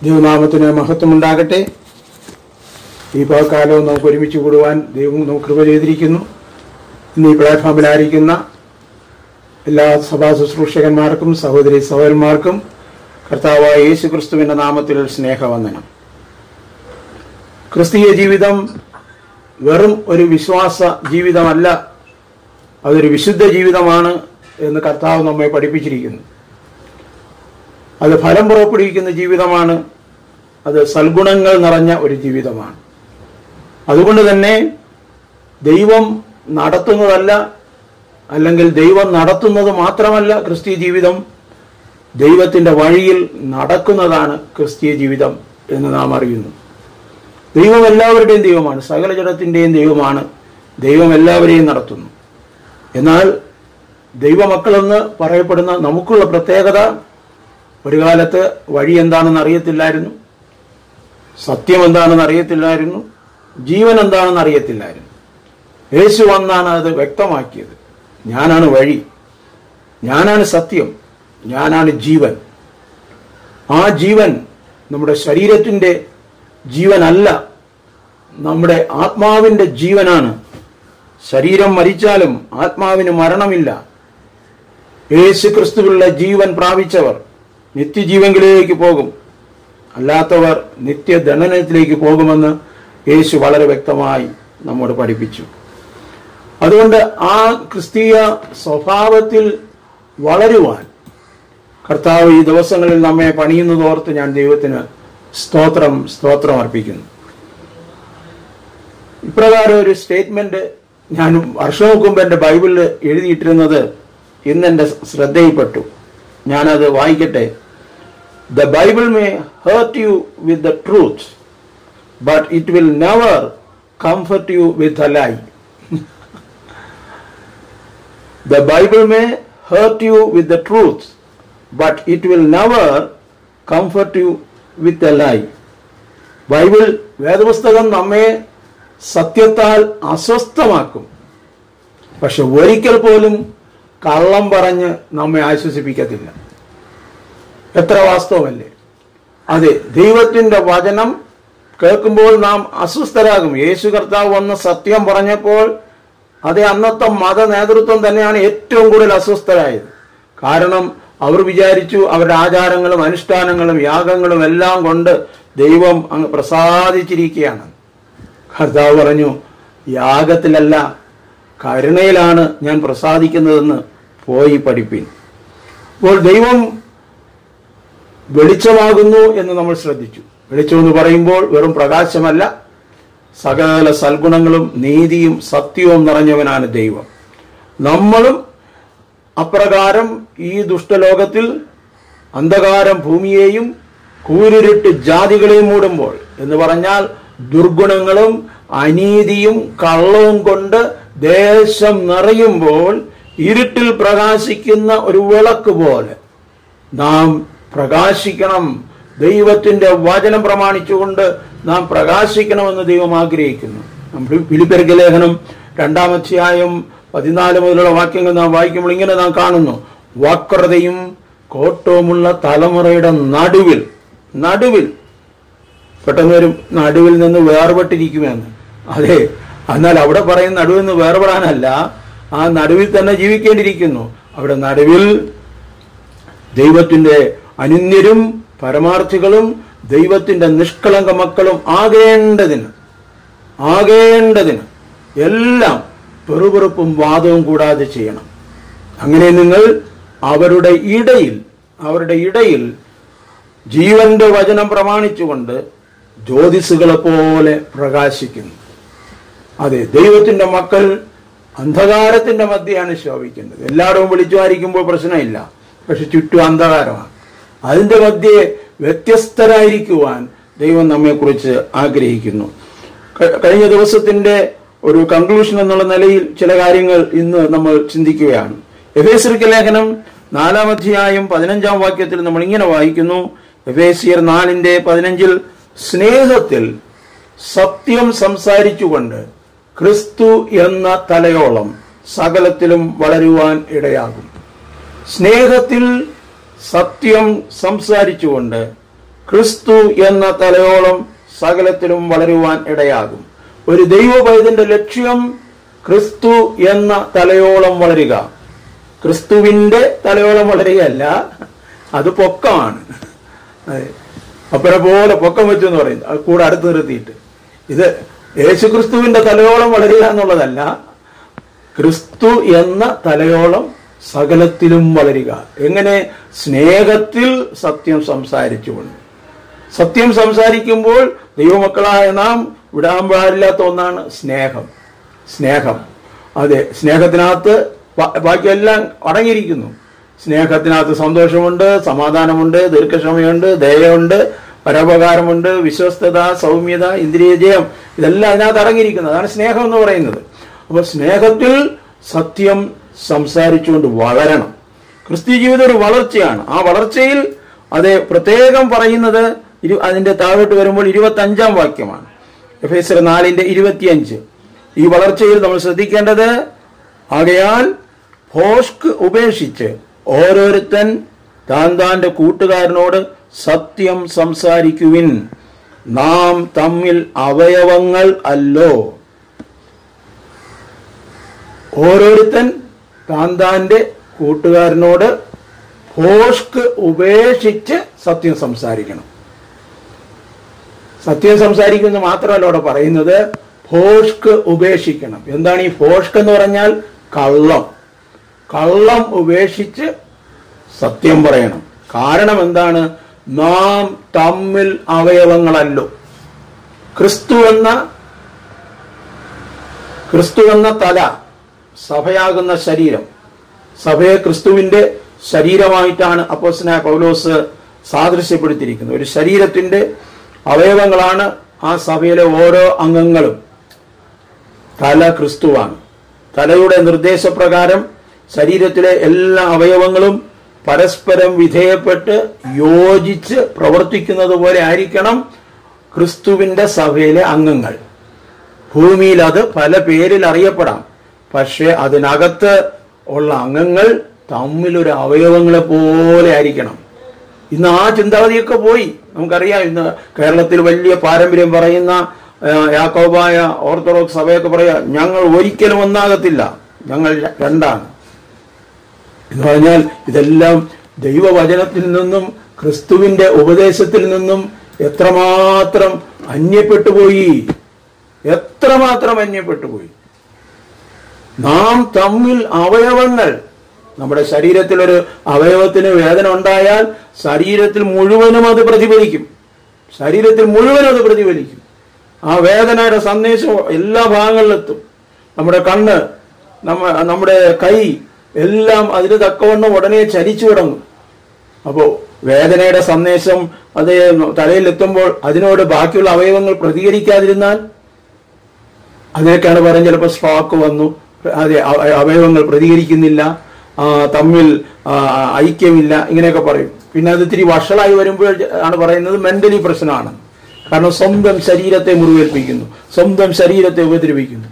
ദൈവനാമത്തിന് മഹത്വമുണ്ടാകട്ടെ ഈ പകക്കാലവും നമുക്ക് ഒരുമിച്ച് കൂടുവാൻ ദൈവം നമുക്ക് കൃപ ചെയ്തിരിക്കുന്നു ഇന്ന് ഈ പ്ലാറ്റ്ഫോമിലായിരിക്കുന്ന എല്ലാ സഭാ ശുശ്രൂഷകന്മാർക്കും സഹോദരി സഹോദരന്മാർക്കും കർത്താവായ യേശു ക്രിസ്തുവിന്റെ നാമത്തിൽ ഒരു സ്നേഹവന്ദനം ക്രിസ്തീയ ജീവിതം വെറും ഒരു വിശ്വാസ ജീവിതമല്ല അതൊരു വിശുദ്ധ ജീവിതമാണ് എന്ന് കർത്താവ് നമ്മെ പഠിപ്പിച്ചിരിക്കുന്നു അത് ഫലം പുറപ്പെടുവിക്കുന്ന ജീവിതമാണ് അത് സൽഗുണങ്ങൾ നിറഞ്ഞ ഒരു ജീവിതമാണ് അതുകൊണ്ട് തന്നെ ദൈവം നടത്തുന്നതല്ല അല്ലെങ്കിൽ ദൈവം നടത്തുന്നത് മാത്രമല്ല ക്രിസ്തീയ ജീവിതം ദൈവത്തിന്റെ വഴിയിൽ നടക്കുന്നതാണ് ക്രിസ്തീയ ജീവിതം എന്ന് നാം അറിയുന്നു ദൈവം എല്ലാവരുടെയും ദൈവമാണ് സകല ജഡത്തിൻ്റെയും ദൈവമാണ് ദൈവം എല്ലാവരെയും നടത്തുന്നു എന്നാൽ ദൈവമക്കളെന്ന് പറയപ്പെടുന്ന നമുക്കുള്ള പ്രത്യേകത ഒരു കാലത്ത് വഴി എന്താണെന്ന് അറിയത്തില്ലായിരുന്നു സത്യം എന്താണെന്ന് അറിയത്തില്ലായിരുന്നു ജീവൻ എന്താണെന്ന് അറിയത്തില്ലായിരുന്നു യേശു വന്നാണ് അത് വ്യക്തമാക്കിയത് ഞാനാണ് വഴി ഞാനാണ് സത്യം ഞാനാണ് ജീവൻ ആ ജീവൻ നമ്മുടെ ശരീരത്തിൻ്റെ ജീവനല്ല നമ്മുടെ ആത്മാവിൻ്റെ ജീവനാണ് ശരീരം മരിച്ചാലും ആത്മാവിന് മരണമില്ല യേശു ക്രിസ്തുവിലുള്ള ജീവൻ പ്രാപിച്ചവർ നിത്യജീവങ്കിലേക്ക് പോകും അല്ലാത്തവർ നിത്യദണ്ഡനത്തിലേക്ക് പോകുമെന്ന് യേശു വളരെ വ്യക്തമായി നമ്മോട് പഠിപ്പിച്ചു അതുകൊണ്ട് ആ ക്രിസ്തീയ സ്വഭാവത്തിൽ വളരുവാൻ കർത്താവ് ഈ ദിവസങ്ങളിൽ നമ്മെ പണിയുന്നതോർത്ത് ഞാൻ ദൈവത്തിന് സ്തോത്രം സ്തോത്രം അർപ്പിക്കുന്നു ഇപ്രകാരം ഒരു സ്റ്റേറ്റ്മെന്റ് ഞാൻ വർഷങ്ങൾക്ക് മുമ്പ് എൻ്റെ ബൈബിളിൽ എഴുതിയിട്ടിരുന്നത് ഇന്ന് എൻ്റെ ശ്രദ്ധയിൽപ്പെട്ടു ഞാനത് വായിക്കട്ടെ the Bible may hurt you with the truth but it will never comfort you with a lie the Bible may hurt you with the truth but it will never comfort you with a lie Bible വേദപുസ്തകം നമ്മെ സത്യത്താൽ അസ്വസ്ഥമാക്കും പക്ഷെ ഒരിക്കൽ പോലും കള്ളം പറഞ്ഞ് നമ്മെ ആശ്വസിപ്പിക്കത്തില്ല എത്ര വാസ്തവമല്ലേ അതെ ദൈവത്തിന്റെ വചനം കേൾക്കുമ്പോൾ നാം അസ്വസ്ഥരാകും യേശു കർത്താവ് വന്ന് സത്യം പറഞ്ഞപ്പോൾ അതേ അന്നത്തെ മത നേതൃത്വം തന്നെയാണ് ഏറ്റവും കൂടുതൽ അസ്വസ്ഥരായത് കാരണം അവർ വിചാരിച്ചു അവരുടെ ആചാരങ്ങളും അനുഷ്ഠാനങ്ങളും യാഗങ്ങളും എല്ലാം കൊണ്ട് ദൈവം അങ്ങ് പ്രസാദിച്ചിരിക്കുകയാണ് കർത്താവ് പറഞ്ഞു യാഗത്തിലല്ല കരുണയിലാണ് ഞാൻ പ്രസാദിക്കുന്നതെന്ന് പോയി പഠിപ്പിൻ അപ്പോൾ ദൈവം വെളിച്ചമാകുന്നു എന്ന് നമ്മൾ ശ്രദ്ധിച്ചു വെളിച്ചം എന്ന് പറയുമ്പോൾ വെറും പ്രകാശമല്ല സകല സൽഗുണങ്ങളും നീതിയും സത്യവും നിറഞ്ഞവനാണ് ദൈവം നമ്മളും അപ്രകാരം ഈ ദുഷ്ടലോകത്തിൽ അന്ധകാരം ഭൂമിയെയും കൂരിരുട്ട് ജാതികളെയും മൂടുമ്പോൾ എന്ന് പറഞ്ഞാൽ ദുർഗുണങ്ങളും അനീതിയും കള്ളവും കൊണ്ട് ദേശം നിറയുമ്പോൾ ഇരുട്ടിൽ പ്രകാശിക്കുന്ന ഒരു വിളക്ക് പോലെ നാം പ്രകാശിക്കണം ദൈവത്തിന്റെ വചനം പ്രമാണിച്ചുകൊണ്ട് നാം പ്രകാശിക്കണമെന്ന് ദൈവം ആഗ്രഹിക്കുന്നു ഫിലിപ്പർക്ക് ലേഖനം രണ്ടാമധ്യായം പതിനാല് മുതലുള്ള വാക്യങ്ങൾ നാം വായിക്കുമ്പോൾ ഇങ്ങനെ നാം കാണുന്നു വക്രതയും കോട്ടവുമുള്ള തലമുറയുടെ നടുവിൽ നടുവിൽ പെട്ടെന്ന് വരും നടുവിൽ നിന്ന് വേർപെട്ടിരിക്കുമെന്ന് അതെ എന്നാൽ അവിടെ പറയുന്ന നടുവിൽ നിന്ന് വേർപെടാനല്ല ആ നടുവിൽ തന്നെ ജീവിക്കേണ്ടിയിരിക്കുന്നു അവിടെ നടുവിൽ ദൈവത്തിന്റെ അനിന്യരും പരമാർത്ഥികളും ദൈവത്തിന്റെ നിഷ്കളങ്ക മക്കളും ആകേണ്ടതിന് ആകേണ്ടതിന് എല്ലാം പെറുപെറുപ്പും വാദവും കൂടാതെ ചെയ്യണം അങ്ങനെ നിങ്ങൾ അവരുടെ ഇടയിൽ അവരുടെ ഇടയിൽ ജീവന്റെ വചനം പ്രമാണിച്ചുകൊണ്ട് ജ്യോതിസുകളെ പോലെ പ്രകാശിക്കുന്നു അതെ ദൈവത്തിന്റെ മക്കൾ അന്ധകാരത്തിന്റെ മധ്യയാണ് ശോഭിക്കുന്നത് എല്ലായിടവും വിളിച്ചു ആയിരിക്കുമ്പോൾ പ്രശ്നമില്ല പക്ഷെ ചുറ്റും അന്ധകാരമാണ് അതിന്റെ മധ്യേ വ്യത്യസ്തരായിരിക്കുവാൻ ദൈവം നമ്മെക്കുറിച്ച് ആഗ്രഹിക്കുന്നു കഴിഞ്ഞ ദിവസത്തിന്റെ ഒരു കൺക്ലൂഷൻ എന്നുള്ള നിലയിൽ ചില കാര്യങ്ങൾ ഇന്ന് നമ്മൾ ചിന്തിക്കുകയാണ് എഫേസർക്ക് ലേഖനം നാലാം അധ്യായം പതിനഞ്ചാം വാക്യത്തിൽ നമ്മൾ ഇങ്ങനെ വായിക്കുന്നു എഫേസിയർ നാലിന്റെ പതിനഞ്ചിൽ സ്നേഹത്തിൽ സത്യം സംസാരിച്ചുകൊണ്ട് ക്രിസ്തു എന്ന തലയോളം സകലത്തിലും വളരുവാൻ ഇടയാകും സ്നേഹത്തിൽ സത്യം സംസാരിച്ചുകൊണ്ട് ക്രിസ്തു എന്ന തലയോളം സകലത്തിലും വളരുവാൻ ഇടയാകും ഒരു ദൈവപൈതന്റെ ലക്ഷ്യം ക്രിസ്തു എന്ന തലയോളം വളരുക ക്രിസ്തുവിന്റെ തലയോളം വളരുകയല്ല അത് പൊക്കമാണ് അതെ അപ്പനെ പോലെ പൊക്കം വെച്ചു എന്ന് പറയുന്നത് അത് കൂടെ അടുത്ത് നിർത്തിയിട്ട് ഇത് യേശു ക്രിസ്തുവിന്റെ തലയോളം വളരുക എന്നുള്ളതല്ല ക്രിസ്തു എന്ന തലയോളം സകലത്തിലും വളരുക എങ്ങനെ സ്നേഹത്തിൽ സത്യം സംസാരിച്ചുകൊണ്ട് സത്യം സംസാരിക്കുമ്പോൾ ദൈവമക്കളായ നാം വിടാൻ പാടില്ലാത്ത ഒന്നാണ് സ്നേഹം സ്നേഹം അതെ സ്നേഹത്തിനകത്ത് ബ- ബാക്കിയെല്ലാം അടങ്ങിയിരിക്കുന്നു സ്നേഹത്തിനകത്ത് സന്തോഷമുണ്ട് സമാധാനമുണ്ട് ദീർഘക്ഷമയുണ്ട് ദയയുണ്ട് പരോപകാരമുണ്ട് വിശ്വസ്തത സൗമ്യത ഇന്ദ്രിയജയം ഇതെല്ലാം അതിനകത്ത് അടങ്ങിയിരിക്കുന്നു അതാണ് സ്നേഹം എന്ന് പറയുന്നത് അപ്പൊ സ്നേഹത്തിൽ സത്യം സംസാരിച്ചുകൊണ്ട് വളരണം ക്രിസ്ത്യ ജീവിതം ഒരു വളർച്ചയാണ് ആ വളർച്ചയിൽ അത് പ്രത്യേകം പറയുന്നത് ഇരു അതിന്റെ താഴോട്ട് വരുമ്പോൾ ഇരുപത്തി അഞ്ചാം വാക്യമാണ് എഫ് എസ് നാലിന്റെ ഇരുപത്തിയഞ്ച് ഈ വളർച്ചയിൽ നമ്മൾ ശ്രദ്ധിക്കേണ്ടത് ആകയാൽ ഭോഷ്ക് ഉപേക്ഷിച്ച് ഓരോരുത്തൻ താൻ താന്റെ കൂട്ടുകാരനോട് സത്യം സംസാരിക്കുവിൻ നാം തമ്മിൽ അവയവങ്ങൾ അല്ലോ ഓരോരുത്തൻ താൻ താന്റെ കൂട്ടുകാരനോട് ഭോഷ്ക് ഉപേക്ഷിച്ച് സത്യം സംസാരിക്കണം സത്യം സംസാരിക്കുന്നത് മാത്രമല്ല അവിടെ പറയുന്നത് ഭോഷ്ക് ഉപേക്ഷിക്കണം എന്താണ് ഈ ഭോഷ്ക് എന്ന് പറഞ്ഞാൽ കള്ളം കള്ളം ഉപേക്ഷിച്ച് സത്യം പറയണം കാരണം എന്താണ് നാം തമ്മിൽ അവയവങ്ങളല്ലോ ക്രിസ്തു എന്ന ക്രിസ്തു എന്ന തല സഭയാകുന്ന ശരീരം സഭയെ ക്രിസ്തുവിന്റെ ശരീരമായിട്ടാണ് അപ്പോസ്തലനായ പൗലോസ് സാദൃശ്യപ്പെടുത്തിയിരിക്കുന്നത് ഒരു ശരീരത്തിന്റെ അവയവങ്ങളാണ് ആ സഭയിലെ ഓരോ അംഗങ്ങളും തല ക്രിസ്തുവാണ് തലയുടെ നിർദ്ദേശപ്രകാരം ശരീരത്തിലെ എല്ലാ അവയവങ്ങളും പരസ്പരം വിധേയപ്പെട്ട് യോജിച്ച് പ്രവർത്തിക്കുന്നത് പോലെ ആയിരിക്കണം ക്രിസ്തുവിന്റെ സഭയിലെ അംഗങ്ങൾ ഭൂമിയിൽ അത് പല പേരിൽ അറിയപ്പെടാം പക്ഷെ അതിനകത്ത് ഉള്ള അംഗങ്ങൾ തമ്മിലൊരു അവയവങ്ങളെ പോലെ ആയിരിക്കണം ഇന്ന് ആ ചിന്താഗതിയൊക്കെ പോയി നമുക്കറിയാം ഇന്ന് കേരളത്തിൽ വലിയ പാരമ്പര്യം പറയുന്ന ആ, യാക്കോബായ ഓർത്തഡോക്സ് സഭയൊക്കെ പറയാ ഞങ്ങൾ ഒരിക്കലും ഒന്നാകത്തില്ല ഞങ്ങൾ ര- രണ്ടാണ് എന്ന് പറഞ്ഞാൽ ഇതെല്ലാം ദൈവവചനത്തിൽ നിന്നും ക്രിസ്തുവിന്റെ ഉപദേശത്തിൽ നിന്നും എത്രമാത്രം അന്യപ്പെട്ടു പോയി എത്രമാത്രം അന്യപ്പെട്ടു പോയി നാം തമ്മിൽ അവയവങ്ങൾ നമ്മുടെ ശരീരത്തിൽ ഒരു അവയവത്തിന് വേദന ഉണ്ടായാൽ ശരീരത്തിൽ മുഴുവനും അത് പ്രതിഫലിക്കും ശരീരത്തിൽ മുഴുവനും അത് പ്രതിഫലിക്കും ആ വേദനയുടെ സന്ദേശം എല്ലാ ഭാഗങ്ങളിലെത്തും നമ്മുടെ കണ്ണ് നമ്മ നമ്മുടെ കൈ എല്ലാം അതിന് തക്കവണ്ണം ഉടനെ ചലിച്ചു തുടങ്ങും അപ്പോ വേദനയുടെ സന്ദേശം അത് തലയിലെത്തുമ്പോൾ അതിനോട് ബാക്കിയുള്ള അവയവങ്ങൾ പ്രതികരിക്കാതിരുന്നാൽ അതിനൊക്കെയാണ് പറയുന്നത് ചിലപ്പോൾ സ്ട്രോക്ക് വന്നു അതെ അവ- അവയവങ്ങൾ പ്രതികരിക്കുന്നില്ല ആ, തമ്മിൽ ആ, ഐക്യമില്ല ഇങ്ങനെയൊക്കെ പറയും പിന്നെ അത് ഇത്തിരി വഷളായി വരുമ്പോൾ ആണ് പറയുന്നത് മെന്റലി പ്രശ്നമാണ് കാരണം സ്വന്തം ശരീരത്തെ മുറിവേൽപ്പിക്കുന്നു സ്വന്തം ശരീരത്തെ ഉപദ്രവിക്കുന്നു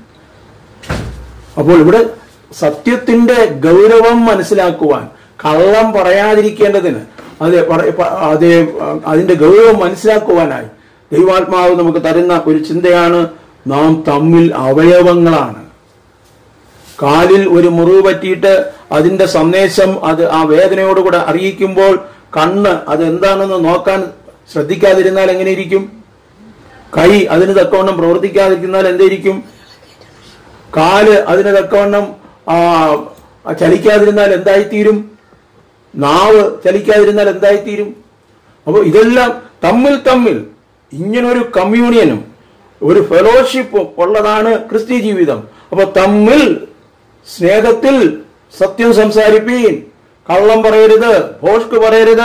അപ്പോൾ ഇവിടെ സത്യത്തിന്റെ ഗൗരവം മനസ്സിലാക്കുവാൻ കള്ളം പറയാതിരിക്കേണ്ടതിന് അത് പറ- പ- അത് അതിന്റെ ഗൗരവം മനസ്സിലാക്കുവാനായി ദൈവാത്മാവ് നമുക്ക് തരുന്ന ഒരു ചിന്തയാണ് നാം തമ്മിൽ അവയവങ്ങളാണ് കാലിൽ ഒരു മുറിവ് പറ്റിയിട്ട് അതിന്റെ സന്ദേശം അത് ആ വേദനയോടുകൂടെ അറിയിക്കുമ്പോൾ കണ്ണ് അത് എന്താണെന്ന് നോക്കാൻ ശ്രദ്ധിക്കാതിരുന്നാൽ എങ്ങനെ ഇരിക്കും കൈ അതിന് തക്കവണ്ണം പ്രവർത്തിക്കാതിരുന്നാൽ എന്തായിരിക്കും കാല് അതിന് തക്കവണ്ണം ആ, ചലിക്കാതിരുന്നാൽ എന്തായിത്തീരും നാവ് ചലിക്കാതിരുന്നാൽ എന്തായിത്തീരും അപ്പോൾ ഇതെല്ലാം തമ്മിൽ തമ്മിൽ ഇങ്ങനൊരു കമ്മ്യൂണിയനും ഒരു ഫെലോഷിപ്പും ഉള്ളതാണ് ക്രിസ്ത്യ ജീവിതം അപ്പൊ തമ്മിൽ സ്നേഹത്തിൽ സത്യം സംസാരിപ്പീൻ കള്ളം പറയരുത് ഭോഷ്ക് പറയരുത്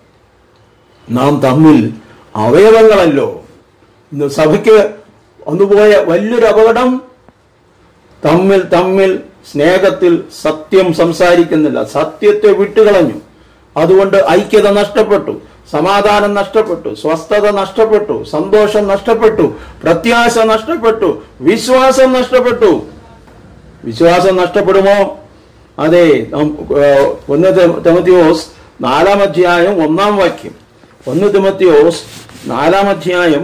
നാം തമ്മിൽ അവയവങ്ങളല്ലോ ഇന്ന് സഭയ്ക്ക് ഒന്നുപോയ വലിയൊരു അപകടം തമ്മിൽ തമ്മിൽ സ്നേഹത്തിൽ സത്യം സംസാരിക്കുന്നില്ല സത്യത്തെ വിട്ടുകളഞ്ഞു അതുകൊണ്ട് ഐക്യത നഷ്ടപ്പെട്ടു സമാധാനം നഷ്ടപ്പെട്ടു സ്വസ്ഥത നഷ്ടപ്പെട്ടു സന്തോഷം നഷ്ടപ്പെട്ടു പ്രത്യാശ നഷ്ടപ്പെട്ടു വിശ്വാസം നഷ്ടപ്പെട്ടു വിശ്വാസം നഷ്ടപ്പെടുമോ അതെ നം- ഏഹ് ഒന്ന് തെമത്തിയോസ് നാലാം അധ്യായം ഒന്നാം വാക്യം ഒന്ന് തിമത്തിയോസ് നാലാം അധ്യായം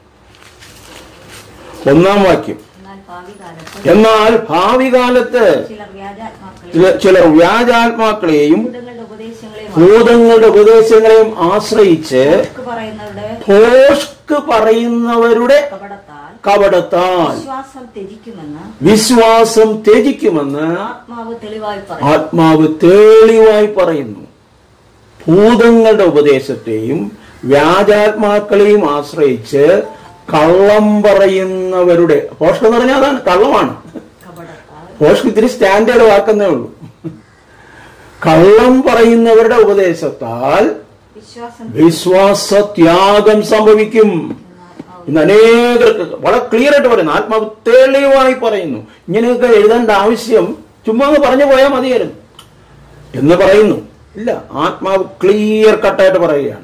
ഒന്നാം വാക്യം എന്നാൽ ഭാവി കാലത്ത് എന്നാൽ ഭാവി കാലത്ത് ചിലർ വ്യാജാത്മാക്കളെ ചില- ചിലർ വ്യാജാത്മാക്കളെയും ഭൂതങ്ങളുടെ ഉപദേശങ്ങളെയും ഭൂതങ്ങളുടെ ഉപദേശങ്ങളെയും ആശ്രയിച്ച് വാക്ക് പറയുന്നവരുടെ ഭോഷ്ക് പറയുന്നവരുടെ കപടത്താൽ കപടത്താൽ വിശ്വാസം ത്യജിക്കുമെന്ന് വിശ്വാസം ത്യജിക്കുമെന്ന് ആത്മാവ് തെളിവായി പറയും ആത്മാവ് തെളിവായി പറയുന്നു ഭൂതങ്ങളുടെ ഉപദേശത്തെയും വ്യാജാത്മാക്കളെയും ആശ്രയിച്ച് കള്ളം പറയുന്നവരുടെ ഭോഷ്ക് എന്ന് പറഞ്ഞാൽ അതാണ് കള്ളമാണ് കപടത്താൽ ഭോഷ്ക് ഇത്തിരി സ്റ്റാൻഡേർഡ് വാക്കുന്നേ ഉള്ളൂ കള്ളം പറയുന്നവരുടെ ഉപദേശത്താൽ വിശ്വാസം വിശ്വാസത്യാഗം സംഭവിക്കും ആത്മാവ് ഇന്ന് അനേകർക്ക് വളരെ ക്ലിയർ ആയിട്ട് പറയുന്നു ആത്മാവ് തെളിവായി പറയുന്നു ഇങ്ങനെയൊക്കെ എഴുതേണ്ട ആവശ്യം ചുമ്മാ അങ്ങ് പറഞ്ഞു പോയാൽ മതിയായിരുന്നു എന്ന് പറയുന്നു ഇല്ല ആത്മാവ് ക്ലിയർ കട്ടായിട്ട് പറയുകയാണ്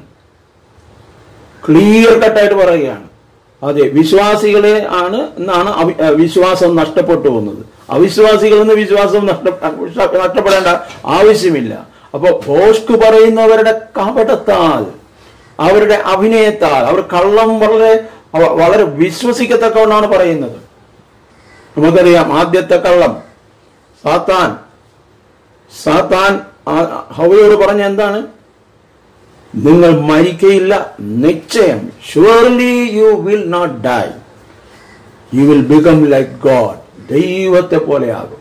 ക്ലിയർ കട്ടായിട്ട് പറയുകയാണ് അതെ വിശ്വാസികളെ ആണ് എന്നാണ് അവി- ഏഹ് വിശ്വാസം നഷ്ടപ്പെട്ടു പോകുന്നത് അവിശ്വാസികളിൽ നിന്ന് വിശ്വാസം നഷ്ട നഷ്ടപ്പെടേണ്ട ആവശ്യമില്ല അപ്പൊ ഭോഷ്ക് പറയുന്നവരുടെ കപടത്താൽ അവരുടെ അഭിനയത്താൽ അവർ കള്ളം വളരെ അവ- വളരെ വിശ്വസിക്കത്തക്കവണ്ണാണ് പറയുന്നത് നമുക്കറിയാം ആദ്യത്തെ കള്ളം സാത്താൻ സാത്താൻ ആ- ഹവയോട് പറഞ്ഞ എന്താണ് നിങ്ങൾ മരിക്കയില്ല നിശ്ചയം surely you will not die you will become like God ദൈവത്തെ പോലെയാകും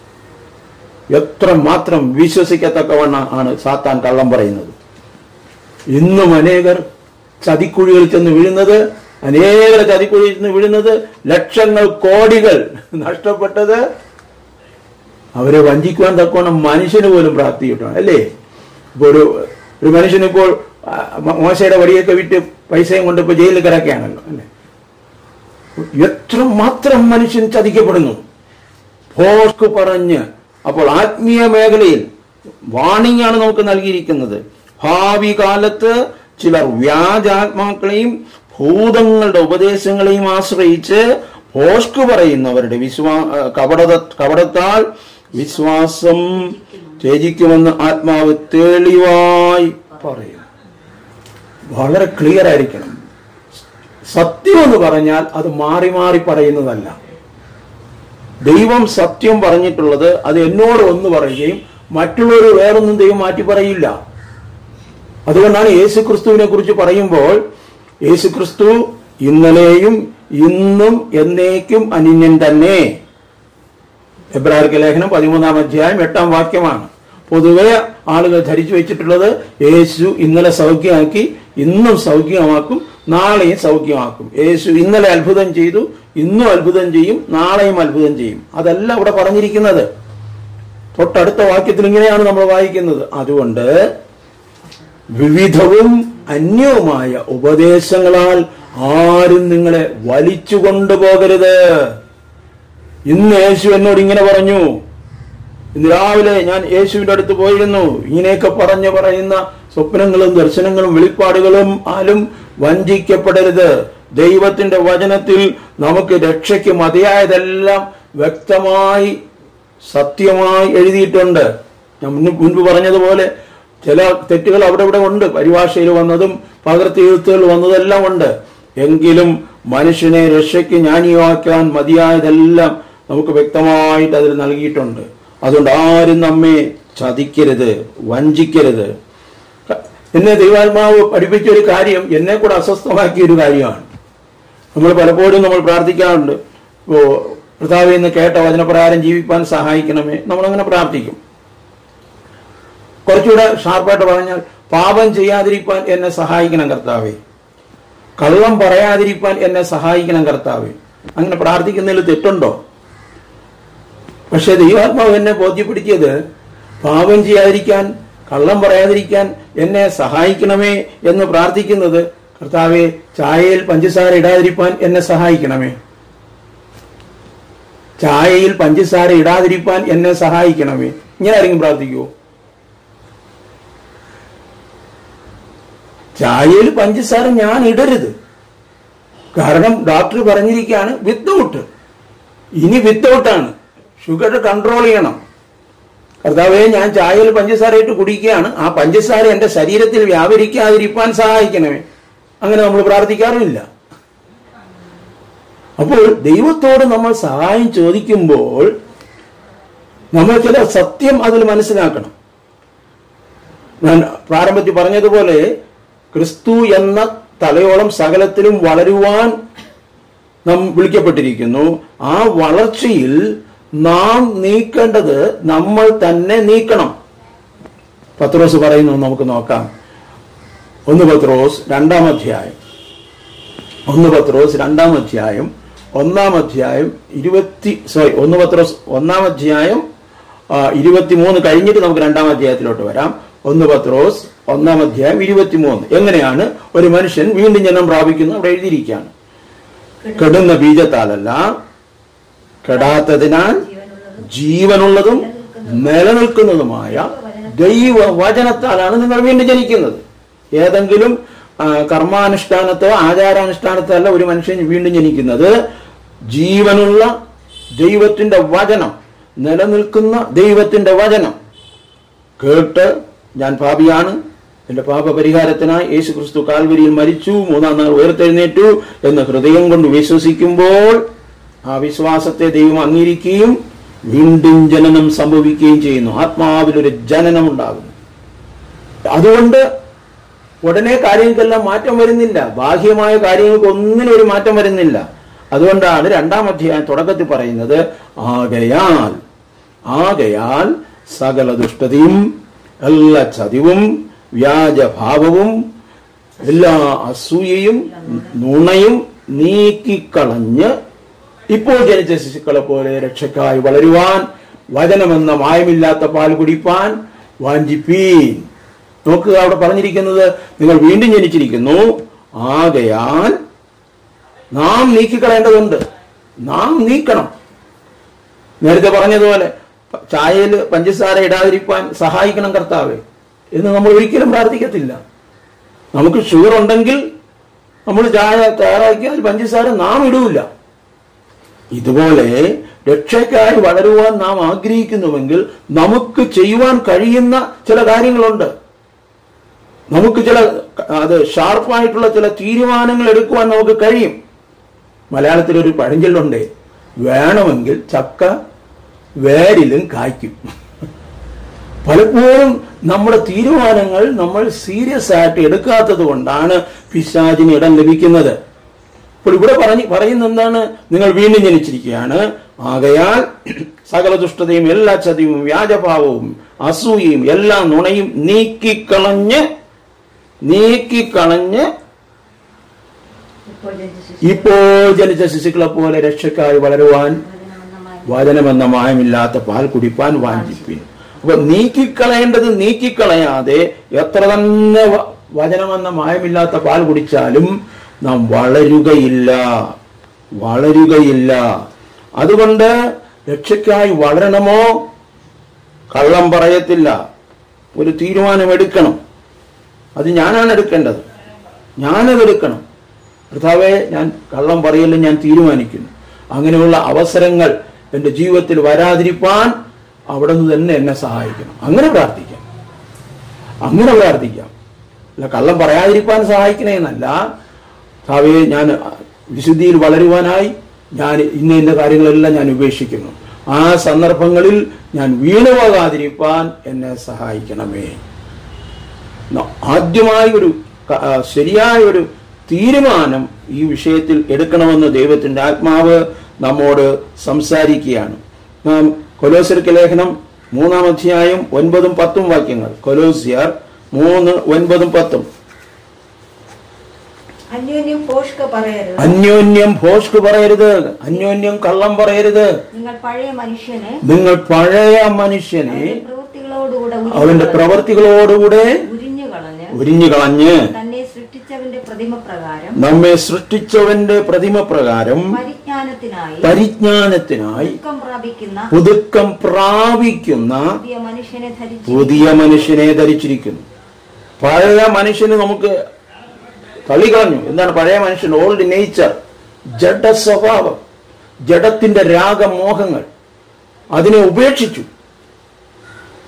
എത്ര മാത്രം വിശ്വസിക്കത്തക്കവണ്ണ ആണ് സാത്താൻ കള്ളം പറയുന്നത് ഇന്നും അനേകർ ചതിക്കുഴികളിൽ ചെന്ന് വീഴുന്നത് അനേകർ ചതിക്കുഴിയിൽ ചെന്ന് വീഴുന്നത് ലക്ഷങ്ങൾ കോടികൾ നഷ്ടപ്പെട്ടത് അവരെ വഞ്ചിക്കുവാൻ തക്കോണം മനുഷ്യന് പോലും പ്രാപ്തിയിട്ടാണ് അല്ലേ ഇപ്പൊ ഒരു ഒരു മനുഷ്യനിപ്പോൾ ആ, മോ- മോശയുടെ വടിയൊക്കെ വിറ്റ് പൈസയും കൊണ്ട് ഇപ്പൊ ജയിലിൽ കിടക്കുകയാണല്ലോ അല്ലേ എത്ര മാത്രം മനുഷ്യൻ ചതിക്കപ്പെടുന്നു ഭോഷ്ക് പറഞ്ഞ് അപ്പോൾ ആത്മീയ മേഖലയിൽ വാണിംഗ് ആണ് നമുക്ക് നൽകിയിരിക്കുന്നത് ഭാവി കാലത്ത് ചിലർ വ്യാജാത്മാക്കളെയും ഭൂതങ്ങളുടെ ഉപദേശങ്ങളെയും ആശ്രയിച്ച് ഭോഷ്ക് പറയുന്നവരുടെ വിശ്വാ ആ, കപടത കപടത്താൽ വിശ്വാസം ത്യജിക്കുമെന്ന് ആത്മാവ് തെളിവായി പറയും വളരെ ക്ലിയർ ആയിരിക്കണം സത്യം എന്ന് പറഞ്ഞാൽ അത് മാറി മാറി പറയുന്നതല്ല ദൈവം സത്യം പറഞ്ഞിട്ടുള്ളത് അത് എന്നോട് ഒന്ന് പറയുകയും മറ്റുള്ളവർ വേറൊന്നും ദൈവം മാറ്റി പറയില്ല അതുകൊണ്ടാണ് യേശു ക്രിസ്തുവിനെ കുറിച്ച് പറയുമ്പോൾ യേശു ക്രിസ്തു ഇന്നലെയും ഇന്നും എന്നേക്കും അനിന്യൻ തന്നെ എബ്രാഹിർക്ക് ലേഖനം പതിമൂന്നാം അധ്യായം എട്ടാം വാക്യമാണ് പൊതുവെ ആളുകൾ ധരിച്ചു വെച്ചിട്ടുള്ളത് യേശു ഇന്നലെ സൗഖ്യമാക്കി ഇന്നും സൗഖ്യമാക്കും നാളെയും സൗഖ്യമാക്കും യേശു ഇന്നലെ അത്ഭുതം ചെയ്തു ഇന്നും അത്ഭുതം ചെയ്യും നാളെയും അത്ഭുതം ചെയ്യും അതല്ല ഇവിടെ പറഞ്ഞിരിക്കുന്നത് തൊട്ടടുത്ത വാക്യത്തിൽ ഇങ്ങനെയാണ് നമ്മൾ വായിക്കുന്നത് അതുകൊണ്ട് വിവിധവും അന്യവുമായ ഉപദേശങ്ങളാൽ ആരും നിങ്ങളെ വലിച്ചു കൊണ്ടുപോകരുത് ഇന്ന് യേശു എന്നോട് ഇങ്ങനെ പറഞ്ഞു ഇന്ന് രാവിലെ ഞാൻ യേശുവിന്റെ അടുത്ത് പോയിരുന്നു ഇങ്ങനെയൊക്കെ പറഞ്ഞു പറയുന്ന സ്വപ്നങ്ങളും ദർശനങ്ങളും വെളിപ്പാടുകളും ആലും വഞ്ചിക്കപ്പെടരുത് ദൈവത്തിന്റെ വചനത്തിൽ നമുക്ക് രക്ഷയ്ക്ക് മതിയായതെല്ലാം വ്യക്തമായി സത്യമായി എഴുതിയിട്ടുണ്ട് ഞാൻ മുന്ന് മുൻപ് പറഞ്ഞതുപോലെ ചില തെറ്റുകൾ അവിടെ ഇവിടെ ഉണ്ട് പരിഭാഷയിൽ വന്നതും പകർത്തി എഴുത്തുകൾ വന്നതെല്ലാം ഉണ്ട് എങ്കിലും മനുഷ്യനെ രക്ഷയ്ക്ക് ജ്ഞാനിയാക്കാൻ മതിയായതെല്ലാം നമുക്ക് വ്യക്തമായിട്ട് അതിൽ നൽകിയിട്ടുണ്ട് അതുകൊണ്ട് ആരും നമ്മെ ചതിക്കരുത് വഞ്ചിക്കരുത് എന്നെ ദൈവാത്മാവ് പഠിപ്പിച്ച ഒരു കാര്യം എന്നെ കൂടെ അസ്വസ്ഥമാക്കിയ ഒരു കാര്യമാണ് നമ്മൾ പലപ്പോഴും നമ്മൾ പ്രാർത്ഥിക്കാറുണ്ട് ഓ കർത്താവെ എന്ന് കേട്ട വചനപ്രകാരം ജീവിക്കാൻ സഹായിക്കണമേ നമ്മളങ്ങനെ പ്രാർത്ഥിക്കും കുറച്ചുകൂടെ ഷാർപ്പായിട്ട് പറഞ്ഞാൽ പാപം ചെയ്യാതിരിക്കാൻ എന്നെ സഹായിക്കണം കർത്താവേ കള്ളം പറയാതിരിക്കാൻ എന്നെ സഹായിക്കണം കർത്താവേ അങ്ങനെ പ്രാർത്ഥിക്കുന്നതിൽ തെറ്റുണ്ടോ പക്ഷെ ദൈവാത്മാവ് എന്നെ ബോധ്യപ്പെടുത്തിയത് പാപം ചെയ്യാതിരിക്കാൻ കള്ളം പറയാതിരിക്കാൻ എന്നെ സഹായിക്കണമേ എന്ന് പ്രാർത്ഥിക്കുന്നത് കർത്താവെ ചായയിൽ പഞ്ചസാര ഇടാതിരിക്കാൻ എന്നെ സഹായിക്കണമേ ചായയിൽ പഞ്ചസാര ഇടാതിരിക്കാൻ എന്നെ സഹായിക്കണമേ ഇങ്ങനെ ആരെങ്കിലും പ്രാർത്ഥിക്കുമോ ചായയിൽ പഞ്ചസാര ഞാൻ ഇടരുത് കാരണം ഡോക്ടർ പറഞ്ഞിരിക്കുകയാണ് വിത്തൗട്ട് ഇനി വിത്തൗട്ടാണ് ഷുഗർ കൺട്രോൾ ചെയ്യണം കർത്താവെ ഞാൻ ചായയിൽ പഞ്ചസാര ഇട്ട് കുടിക്കുകയാണ് ആ പഞ്ചസാര എന്റെ ശരീരത്തിൽ വ്യാപരിക്കാതിരിക്കാൻ സഹായിക്കണമേ അങ്ങനെ നമ്മൾ പ്രാർത്ഥിക്കാറുമില്ല അപ്പോൾ ദൈവത്തോട് നമ്മൾ സഹായം ചോദിക്കുമ്പോൾ നമ്മൾ ചില സത്യം അതിൽ മനസ്സിലാക്കണം ഞാൻ പ്രാരംഭത്തിൽ പറഞ്ഞതുപോലെ ക്രിസ്തു എന്ന തലയോളം സകലത്തിലും വളരുവാൻ നാം വിളിക്കപ്പെട്ടിരിക്കുന്നു ആ വളർച്ചയിൽ നാം നീക്കേണ്ടത് നമ്മൾ തന്നെ നീക്കണം പത്രോസ് പറയുന്നു നമുക്ക് നോക്കാം ഒന്ന് പത്രോസ് രണ്ടാം അധ്യായം ഒന്ന് പത്രോസ് രണ്ടാം അധ്യായം ഒന്നാം അധ്യായം ഇരുപത്തി സോറി ഒന്ന് പത്രോസ് ഒന്നാം അധ്യായം ആ, ഇരുപത്തിമൂന്ന് കഴിഞ്ഞിട്ട് നമുക്ക് രണ്ടാം അധ്യായത്തിലോട്ട് വരാം ഒന്ന് പത്രോസ് ഒന്നാം അധ്യായം ഇരുപത്തിമൂന്ന് എങ്ങനെയാണ് ഒരു മനുഷ്യൻ വീണ്ടും ജനം പ്രാപിക്കുന്നു അവിടെ എഴുതിയിരിക്കുകയാണ് കെടുന്ന ബീജത്താലല്ല കെടാത്തതിനാൽ ജീവനുള്ളതും നിലനിൽക്കുന്നതുമായ ദൈവവചനത്താലാണ് നിങ്ങൾ വീണ്ടും ജനിക്കുന്നത് ഏതെങ്കിലും ആ, കർമാനുഷ്ഠാനത്തോ ആചാരാനുഷ്ഠാനത്തോ അല്ല ഒരു മനുഷ്യൻ വീണ്ടും ജനിക്കുന്നത് ജീവനുള്ള ദൈവത്തിന്റെ വചനം നിലനിൽക്കുന്ന ദൈവത്തിന്റെ വചനം കേട്ട് ഞാൻ പാപിയാണ് എന്റെ പാപപരിഹാരത്തിനായി യേശു ക്രിസ്തു കാൽവരിയിൽ മരിച്ചു മൂന്നാം നാൾ ഉയർത്തെഴുന്നേറ്റു എന്ന് ഹൃദയം കൊണ്ട് വിശ്വസിക്കുമ്പോൾ ആ വിശ്വാസത്തെ ദൈവം അംഗീകരിക്കുകയും വീണ്ടും ജനനം സംഭവിക്കുകയും ചെയ്യുന്നു ആത്മാവിലൊരു ജനനം ഉണ്ടാകുന്നു അതുകൊണ്ട് ഉടനെ കാര്യങ്ങൾക്കെല്ലാം മാറ്റം വരുന്നില്ല ബാഹ്യമായ കാര്യങ്ങൾക്ക് ഒന്നിനും ഒരു മാറ്റം വരുന്നില്ല അതുകൊണ്ടാണ് രണ്ടാം അധ്യായം തുടക്കത്തിൽ പറയുന്നത് ആകയാൽ ആകയാൽ സകല ദുഷ്ടതയും എല്ലാ ചതിവും വ്യാജഭാവവും എല്ലാ അസൂയയും നുണയും നീക്കിക്കളഞ്ഞ് ഇപ്പോൾ ജനിച്ച ശിശുക്കളെ പോലെ രക്ഷക്കായി വളരുവാൻ വചനമെന്ന മായമില്ലാത്ത പാൽ കുടിപ്പാൻ വാഞ്ചിപ്പീൻ നോക്കുക അവിടെ പറഞ്ഞിരിക്കുന്നത് നിങ്ങൾ വീണ്ടും ജനിച്ചിരിക്കുന്നു ആകയാൽ നാം നീക്കിക്കളയേണ്ടതുണ്ട് നാം നീക്കണം നേരത്തെ പറഞ്ഞതുപോലെ പ- ചായയിൽ പഞ്ചസാര ഇടാതിരിക്കാൻ സഹായിക്കണം കർത്താവെ എന്ന് നമ്മൾ ഒരിക്കലും പ്രാർത്ഥിക്കത്തില്ല നമുക്ക് ഷുഗർ ഉണ്ടെങ്കിൽ നമ്മൾ ചായ തയ്യാറാക്കി അതിൽ പഞ്ചസാര നാം ഇടൂല ഇതുപോലെ രക്ഷയ്ക്കായി വളരുവാൻ നാം ആഗ്രഹിക്കുന്നുവെങ്കിൽ നമുക്ക് ചെയ്യുവാൻ കഴിയുന്ന ചില കാര്യങ്ങളുണ്ട് നമുക്ക് ചില അത് ഷാർപ്പായിട്ടുള്ള ചില തീരുമാനങ്ങൾ എടുക്കുവാൻ നമുക്ക് കഴിയും മലയാളത്തിൽ ഒരു പഴഞ്ചൊല്ലുണ്ട് വേണമെങ്കിൽ ചക്ക വേരിലും കായ്ക്കും പലപ്പോഴും നമ്മുടെ തീരുമാനങ്ങൾ നമ്മൾ സീരിയസ് ആയിട്ട് എടുക്കാത്തത് കൊണ്ടാണ് പിശാചിന് ഇടം ലഭിക്കുന്നത് അപ്പോൾ ഇവിടെ പറഞ്ഞ് പറയുന്ന എന്താണ് നിങ്ങൾ വീണ്ടും ജനിച്ചിരിക്കുകയാണ് ആകയാൽ സകല ദുഷ്ടതയും എല്ലാ ചതിയും വ്യാജഭാവവും അസൂയയും എല്ലാ നുണയും നീക്കിക്കളഞ്ഞ് നീക്കിക്കളഞ്ഞ് ഇപ്പോൾ ജനിച്ച ശിശു ഇപ്പോൾ ജനിച്ച ശിശുക്കളെ പോലെ രക്ഷക്കായി വളരുവാൻ വചനമെന്നമായി വചനമെന്ന മായമില്ലാത്ത പാൽ കുടിപ്പാൻ വാഞ്ചിപ്പിൻ അപ്പൊ നീക്കിക്കളയേണ്ടത് നീക്കിക്കളയാതെ എത്ര തന്നെ വ- വചനമെന്ന മായമില്ലാത്ത പാൽ കുടിച്ചാലും നാം വളരുകയില്ല വളരുകയില്ല അതുകൊണ്ട് രക്ഷയ്ക്കായി വളരണമോ കള്ളം പറയത്തില്ല ഒരു തീരുമാനമെടുക്കണം അത് ഞാനാണ് എടുക്കേണ്ടത് ഞാനത് എടുക്കണം കർത്താവെ ഞാൻ കള്ളം പറയലും ഞാൻ തീരുമാനിക്കുന്നു അങ്ങനെയുള്ള അവസരങ്ങൾ എൻ്റെ ജീവിതത്തിൽ വരാതിരിപ്പാൻ അവിടെ നിന്ന് തന്നെ എന്നെ സഹായിക്കണം അങ്ങനെ പ്രാർത്ഥിക്കാം അങ്ങനെ പ്രാർത്ഥിക്കാം അല്ല കള്ളം പറയാതിരിക്കാൻ സഹായിക്കണേ എന്നല്ല കർത്താവെ ഞാൻ വിശുദ്ധിയിൽ വളരുവാനായി ഞാൻ ഇന്ന ഇന്ന കാര്യങ്ങളെല്ലാം ഞാൻ ഉപേക്ഷിക്കുന്നു ആ സന്ദർഭങ്ങളിൽ ഞാൻ വീണുപോകാതിരിക്കാൻ എന്നെ സഹായിക്കണമേ ന- ആദ്യമായി ഒരു ക- ആ, ശരിയായ ഒരു തീരുമാനം ഈ വിഷയത്തിൽ എടുക്കണമെന്ന് ദൈവത്തിന്റെ ആത്മാവ് നമ്മോട് സംസാരിക്കുകയാണ് നാം കൊലോസ്യർക്ക് ലേഖനം മൂന്നാം അധ്യായം ഒൻപതും പത്തും വാക്യങ്ങൾ കൊലോസിയർ മൂന്ന് ഒൻപതും പത്തും അന്യോന്യം പോഷ്ക പറയരുത് അന്യോന്യം ഭോഷ്ക് പറയരുത് അന്യോന്യം കള്ളം പറയരുത് നിങ്ങൾ പഴയ മനുഷ്യനെ നിങ്ങൾ പഴയ മനുഷ്യനെ അവന്റെ പ്രവൃത്തികളോടുകൂടെ അവന്റെ പ്രവർത്തികളോടുകൂടെ ഉരിഞ്ഞു കളഞ്ഞ് ഉരിഞ്ഞു കളഞ്ഞ് തന്നെ സൃഷ്ടിച്ചവന്റെ പ്രതിമ പ്രകാരം നമ്മെ സൃഷ്ടിച്ചവന്റെ പ്രതിമ പ്രകാരം പരിജ്ഞാനത്തിനായി പരിജ്ഞാനത്തിനായി ദുഃഖം പ്രാപിക്കുന്ന പുതുക്കം പ്രാപിക്കുന്ന പുതിയ മനുഷ്യനെ ധരിച്ചു പുതിയ മനുഷ്യനെ ധരിച്ചിരിക്കുന്നു പഴയ മനുഷ്യന് നമുക്ക് തള്ളിക്കളഞ്ഞു എന്താണ് പഴയ മനുഷ്യൻ ഓൾഡ് നേച്ചർ ജഡ സ്വഭാവം ജഡത്തിന്റെ രാഗമോഹങ്ങൾ അതിനെ ഉപേക്ഷിച്ചു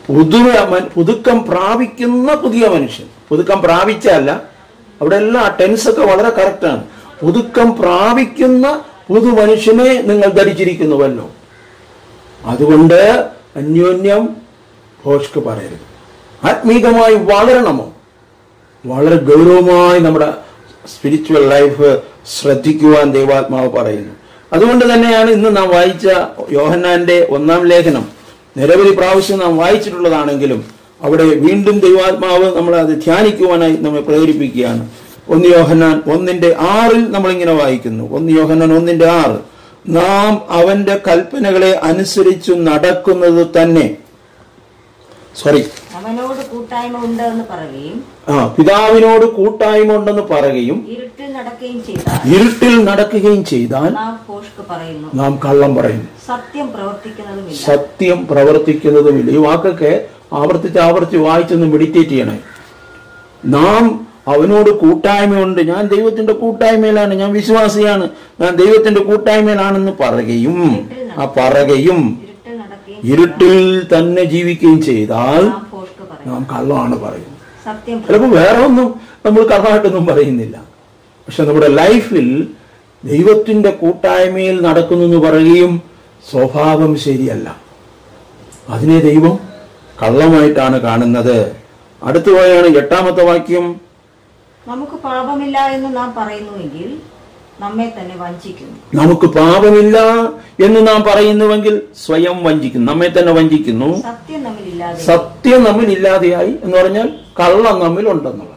പുതുവ മ- പുതുക്കം പ്രാപിക്കുന്ന പുതിയ മനുഷ്യൻ പുതുക്കം പ്രാപിച്ചല്ല അവിടെ എല്ലാം ടെൻസ് ഒക്കെ വളരെ കറക്റ്റാണ് പുതുക്കം പ്രാപിക്കുന്ന പുതു മനുഷ്യനെ നിങ്ങൾ ധരിച്ചിരിക്കുന്നുവല്ലോ അതുകൊണ്ട് അന്യോന്യം ഭോഷ്ക്ക് പറയരുത് ആത്മീകമായി വളരണമോ വളരെ ഗൗരവമായി നമ്മുടെ സ്പിരിച്വൽ ലൈഫ് ശ്രദ്ധിക്കുവാൻ ദൈവാത്മാവ് പറയുന്നു അതുകൊണ്ട് തന്നെയാണ് ഇന്ന് നാം വായിച്ച യോഹന്നാന്റെ ഒന്നാം ലേഖനം നിരവധി പ്രാവശ്യം നാം വായിച്ചിട്ടുള്ളതാണെങ്കിലും അവിടെ വീണ്ടും ദൈവാത്മാവ് നമ്മളെ അത് ധ്യാനിക്കുവാനായി നമ്മെ പ്രേരിപ്പിക്കുകയാണ് ഒന്ന് യോഹന്നാൻ ഒന്നിന്റെ ആറിൽ നമ്മളിങ്ങനെ വായിക്കുന്നു ഒന്ന് യോഹന്നാൻ ഒന്നിന്റെ ആറ് നാം അവന്റെ കൽപ്പനകളെ അനുസരിച്ചു നടക്കുന്നത് തന്നെ സോറി അവനോട് കൂട്ടായ്മ ഉണ്ട് എന്ന് പറയുകയും ആ പിതാവിനോട് കൂട്ടായ്മ ഉണ്ടെന്ന് പറയുകയും ഇരുട്ടിൽ നടക്കുകയും ചെയ്താൽ ഇരുട്ടിൽ നടക്കുകയും ചെയ്താൽ നാം പോഷ്ക്ക് പറയുന്നു നാം കള്ളം പറയുന്നു സത്യം പ്രവർത്തിക്കുന്നതുമില്ല സത്യം പ്രവർത്തിക്കുന്നതുമില്ല ഈ വാക്കൊക്കെ ആവർത്തിച്ച് ആവർത്തിച്ച് വായിച്ചൊന്ന് മെഡിറ്റേറ്റ് ചെയ്യണേ നാം അവനോട് കൂട്ടായ്മയുണ്ട് ഞാൻ ദൈവത്തിന്റെ കൂട്ടായ്മയിലാണ് ഞാൻ വിശ്വാസിയാണ് ഞാൻ ദൈവത്തിന്റെ കൂട്ടായ്മയിലാണെന്ന് പറയുകയും ആ പറയുകയും ഇരുട്ടിൽ നടക്കുകയും ഇരുട്ടിൽ തന്നെ ജീവിക്കുകയും ചെയ്താൽ നാം പോഷ്ക്ക് പറയുന്നു നാം കള്ളമാണ് പറയുന്നത് സത്യം ചിലപ്പോൾ വേറെ ഒന്നും നമ്മൾ കള്ളമായിട്ടൊന്നും പറയുന്നില്ല പക്ഷെ നമ്മുടെ ലൈഫിൽ ദൈവത്തിന്റെ കൂട്ടായ്മയിൽ നടക്കുന്നു എന്ന് പറയുകയും സ്വഭാവം ശരിയല്ല അതിനെ ദൈവം കള്ളമായിട്ടാണ് കാണുന്നത് അടുത്തു പോയാണ് എട്ടാമത്തെ വാക്യം നമുക്ക് പാപമില്ല എന്ന് നാം പറയുന്നുവെങ്കിൽ നമ്മെ തന്നെ വഞ്ചിക്കുന്നു നമുക്ക് പാപമില്ല എന്ന് നാം പറയുന്നുവെങ്കിൽ സ്വയം വഞ്ചിക്കുന്നു നമ്മെ തന്നെ വഞ്ചിക്കുന്നു സത്യം നമ്മിലില്ലാതെ സത്യം നമ്മിൽ ഇല്ലാതെയായി എന്ന് പറഞ്ഞാൽ കള്ളം നമ്മിൽ ഉണ്ടെന്നുള്ളത്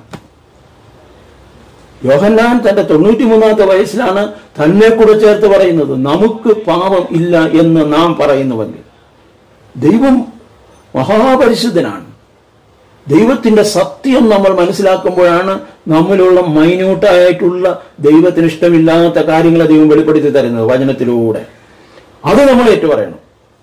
യോഹന്നാൻ തന്റെ തൊണ്ണൂറ്റി മൂന്നാമത്തെ വയസ്സിലാണ് തന്നെ കൂടെ ചേർത്ത് പറയുന്നത് നമുക്ക് പാപം ഇല്ല എന്ന് നാം പറയുന്നുവെങ്കിൽ ദൈവം മഹാപരിശുദ്ധനാണ് ദൈവത്തിന്റെ സത്യം നമ്മൾ മനസ്സിലാക്കുമ്പോഴാണ് നമ്മിലുള്ള മൈന്യൂട്ടായിട്ടുള്ള ദൈവത്തിന് ഇഷ്ടമില്ലാത്ത കാര്യങ്ങളെ ദൈവം വെളിപ്പെടുത്തി തരുന്നത് വചനത്തിലൂടെ അത് നമ്മൾ ഏറ്റുപറയണം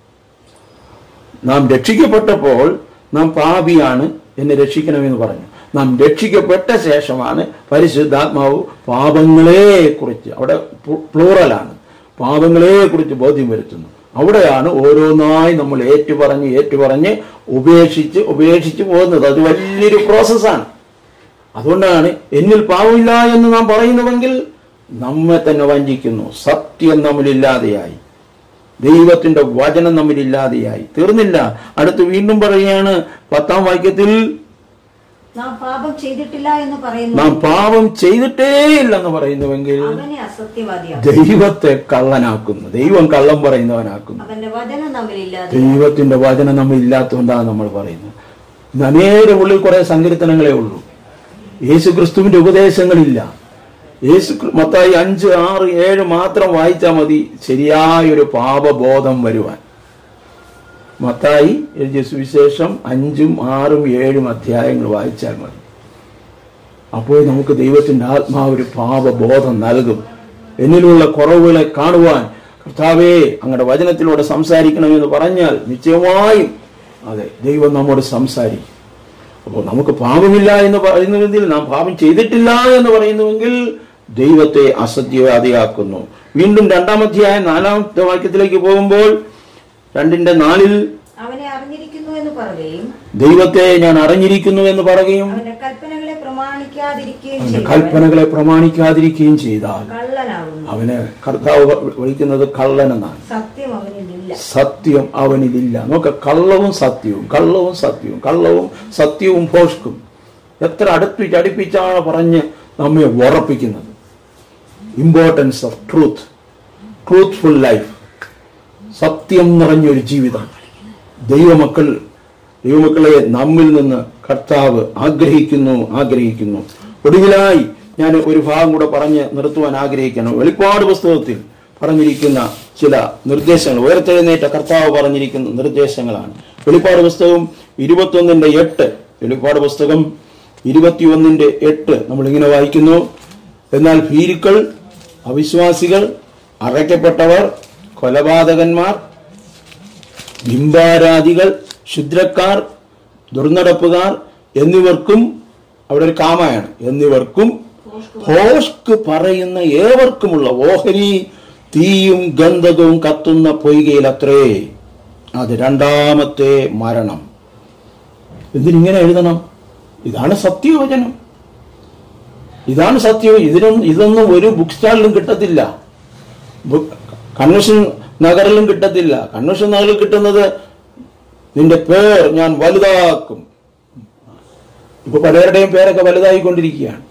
നാം രക്ഷിക്കപ്പെട്ടപ്പോൾ നാം പാപിയാണ് എന്നെ രക്ഷിക്കണമെന്ന് പറഞ്ഞു നാം രക്ഷിക്കപ്പെട്ട ശേഷമാണ് പരിശുദ്ധാത്മാവ് പാപങ്ങളെ കുറിച്ച് അവിടെ പ്ലൂറലാണ് പാപങ്ങളെ കുറിച്ച് ബോധ്യം വരുത്തുന്നു അവിടെയാണ് ഓരോന്നായി നമ്മൾ ഏറ്റുപറഞ്ഞ് ഏറ്റുപറഞ്ഞ് ഉപേക്ഷിച്ച് ഉപേക്ഷിച്ച് പോകുന്നത് അത് വലിയൊരു പ്രോസസ്സാണ് അതുകൊണ്ടാണ് എന്നിൽ പാവമില്ല എന്ന് നാം പറയുന്നുവെങ്കിൽ നമ്മെ തന്നെ വഞ്ചിക്കുന്നു സത്യം നമ്മളില്ലാതെയായി ദൈവത്തിന്റെ വചനം നമ്മളില്ലാതെയായി തീർന്നില്ല അടുത്ത് വീണ്ടും പറയുകയാണ് പത്താം വാക്യത്തിൽ നാം പാപം ചെയ്തിട്ടില്ല എന്ന് പറയുന്നു നാം പാപം ചെയ്തിട്ടേ ഇല്ലെന്ന് പറയുന്നുവെങ്കിൽ അവനെ അസത്യവാദിയാകും ദൈവത്തെ കള്ളനാക്കുന്നു ദൈവം കള്ളം പറയുന്നവനാക്കുന്നു അവന്റെ വചനം നമ്മിലില്ലാതെ ദൈവത്തിന്റെ വചനം നമ്മൾ ഇല്ലാത്തതുകൊണ്ടാണ് നമ്മൾ പറയുന്നത് ഇന്ന് അനേകം ഉള്ളിൽ കുറെ സങ്കീർത്തനങ്ങളേ ഉള്ളൂ യേശു ക്രിസ്തുവിന്റെ ഉപദേശങ്ങളില്ല യേശു ക്രി- മത്തായി അഞ്ച് ആറ് ഏഴ് മാത്രം വായിച്ചാൽ മതി ശരിയായൊരു പാപബോധം വരുവാൻ മത്തായി എഴുതിയ സുവിശേഷം അഞ്ചും ആറും ഏഴും അധ്യായങ്ങൾ വായിച്ചാൽ മതി അപ്പോൾ നമുക്ക് ദൈവത്തിന്റെ ആത്മാവ് ഒരു പാപബോധം നൽകും എന്നിലുള്ള കുറവുകളെ കാണുവാൻ കർത്താവേ അങ്ങയുടെ വചനത്തിലൂടെ സംസാരിക്കണമെന്ന് പറഞ്ഞാൽ നിശ്ചയമായും അതെ ദൈവം നമ്മോട് സംസാരിക്കും അപ്പോൾ നമുക്ക് പാപമില്ല എന്ന് പറയുന്നുവെങ്കിൽ നാം പാപം ചെയ്തിട്ടില്ല എന്ന് പറയുന്നുവെങ്കിൽ ദൈവത്തെ അസത്യവാദിയാക്കുന്നു വീണ്ടും രണ്ടാമധ്യായ നാലാമത്തെ വാക്യത്തിലേക്ക് പോകുമ്പോൾ രണ്ടിന്റെ നാലിൽ അവനെ അറിഞ്ഞിരിക്കുന്നു എന്ന് പറയുകയും ദൈവത്തെ ഞാൻ അറിഞ്ഞിരിക്കുന്നു എന്ന് പറയുകയും അവന്റെ കൽപ്പനകളെ പ്രമാണിക്കാതിരിക്കുകയും അവന്റെ ചെയ്തവൻ കൽപ്പനകളെ പ്രമാണിക്കാതിരിക്കുകയും ചെയ്താൽ കള്ളനാകുന്നു അവനെ കർത്താവ് വിളിക്കുന്നത് കള്ളനെന്നാണ് സത്യം അവനിലില്ല സത്യം അവനിലില്ല നോക്ക കള്ളവും സത്യവും കള്ളവും സത്യവും കള്ളവും സത്യവും ഭോഷ്കും എത്ര അടുപ്പിച്ച് അടുപ്പിച്ചാണ് പറഞ്ഞ് നമ്മെ ഉറപ്പിക്കുന്നത് importance of truth truthful life സത്യം നിറഞ്ഞൊരു ജീവിതം ദൈവമക്കൾ ദൈവമക്കളെ നമ്മിൽ നിന്ന് കർത്താവ് ആഗ്രഹിക്കുന്നു ആഗ്രഹിക്കുന്നു ഒടുവിലായി ഞാൻ ഒരു ഭാഗം കൂടെ പറഞ്ഞ് നിർത്തുവാൻ ആഗ്രഹിക്കണം വെളിപ്പാട് പുസ്തകത്തിൽ പറഞ്ഞിരിക്കുന്ന ചില നിർദ്ദേശങ്ങൾ ഉയർത്തെഴുന്നേറ്റ കർത്താവ് പറഞ്ഞിരിക്കുന്ന നിർദ്ദേശങ്ങളാണ് വെളിപ്പാട് പുസ്തകം ഇരുപത്തൊന്നിന്റെ എട്ട് വെളിപ്പാട് പുസ്തകം ഇരുപത്തിയൊന്നിന്റെ എട്ട് നമ്മൾ ഇങ്ങനെ വായിക്കുന്നു എന്നാൽ ഭീരുക്കൾ അവിശ്വാസികൾ അറയ്ക്കപ്പെട്ടവർ കൊലപാതകന്മാർ ബിംബാരാധികൾ ക്ഷുദ്രക്കാർ ദുർനടപ്പുകാർ എന്നിവർക്കും അവിടെ ഒരു കാമയാണ് എന്നിവർക്കും ഭോഷ്ക് പറയുന്ന ഏവർക്കുമുള്ള ഓഹരി തീയും ഗന്ധകവും കത്തുന്ന പൊയ്കയിലത്രേ അത് രണ്ടാമത്തെ മരണം എന്തിനിങ്ങനെ എഴുതണം ഇതാണ് സത്യവചനം ഇതാണ് സത്യം ഇതിനൊന്നും ഇതൊന്നും ഒരു ബുക്ക് സ്റ്റാളിലും കിട്ടത്തില്ല ബുക്ക് കൺവെൻഷൻ നഗറിലും കിട്ടത്തില്ല കൺവെൻഷൻ നഗറിൽ കിട്ടുന്നത് നിന്റെ പേർ ഞാൻ വലുതാക്കും ഇപ്പൊ പലരുടെയും പേരൊക്കെ വലുതായിക്കൊണ്ടിരിക്കുകയാണ്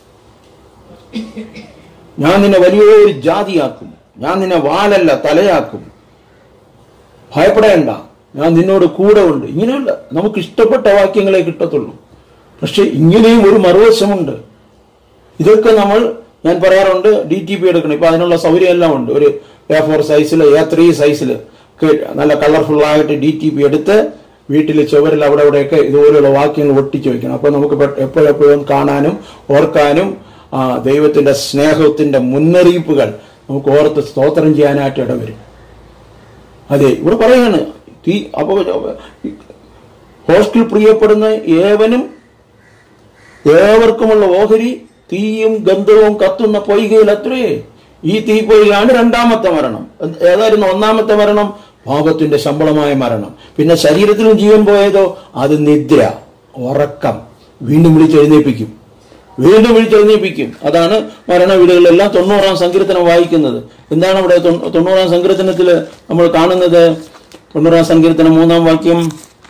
ഞാൻ നിന്നെ വലിയൊരു ജാതിയാക്കും ഞാൻ നിന്നെ വാലല്ല തലയാക്കും ഭയപ്പെടേണ്ട ഞാൻ നിന്നോട് കൂടെ ഉണ്ട് ഇങ്ങനെയുള്ള നമുക്ക് ഇഷ്ടപ്പെട്ട വാക്യങ്ങളെ കിട്ടത്തുള്ളൂ പക്ഷെ ഇങ്ങനെയും ഒരു മറുവശമുണ്ട് ഇതൊക്കെ നമ്മൾ ഞാൻ പറയാറുണ്ട് ഡി ടി പി എടുക്കണം ഇപ്പൊ അതിനുള്ള സൗകര്യം എല്ലാം ഉണ്ട് ഒരു എ ഫോർ സൈസിൽ എ ത്രീ സൈസിൽ നല്ല കളർഫുൾ ആയിട്ട് ഡി ടി പി എടുത്ത് വീട്ടിൽ ചുവരിൽ അവിടെ ഇവിടെയൊക്കെ ഇതുപോലെയുള്ള വാക്യങ്ങൾ ഒട്ടിച്ചു വെക്കണം അപ്പൊ നമുക്ക് പെ- എപ്പോഴെപ്പോഴും കാണാനും ഓർക്കാനും ആ ദൈവത്തിന്റെ സ്നേഹത്തിന്റെ മുന്നറിയിപ്പുകൾ നമുക്ക് ഓർത്ത് സ്തോത്രം ചെയ്യാനായിട്ട് ഇടവരും അതെ ഇവിടെ പറയാണ് തീ അപ്പൊ ഹോസ്റ്റൽ പ്രിയപ്പെടുന്ന ഏവനും ഏവർക്കുമുള്ള ഓഹരി തീയും ഗന്ധവും കത്തുന്ന പൊയ്കയിൽ അത്രേ ഈ തീപ്പൊയ്കയാണ് രണ്ടാമത്തെ മരണം ഏതായിരുന്നു ഒന്നാമത്തെ മരണം പാപത്തിന്റെ ശമ്പളമായ മരണം പിന്നെ ശരീരത്തിലും ജീവൻ പോയതോ അത് നിദ്ര ഉറക്കം വീണ്ടും വിളിച്ചെഴുന്നേൽപ്പിക്കും വീണ്ടും വിളിച്ചെഴുന്നേൽപ്പിക്കും അതാണ് മരണ വീടുകളിലെല്ലാം തൊണ്ണൂറാം സങ്കീർത്തനം വായിക്കുന്നത് എന്താണ് അവിടെ തൊണ്ണൂ- തൊണ്ണൂറാം സങ്കീർത്തനത്തിൽ നമ്മൾ കാണുന്നത് തൊണ്ണൂറാം സങ്കീർത്തനം മൂന്നാം വാക്യം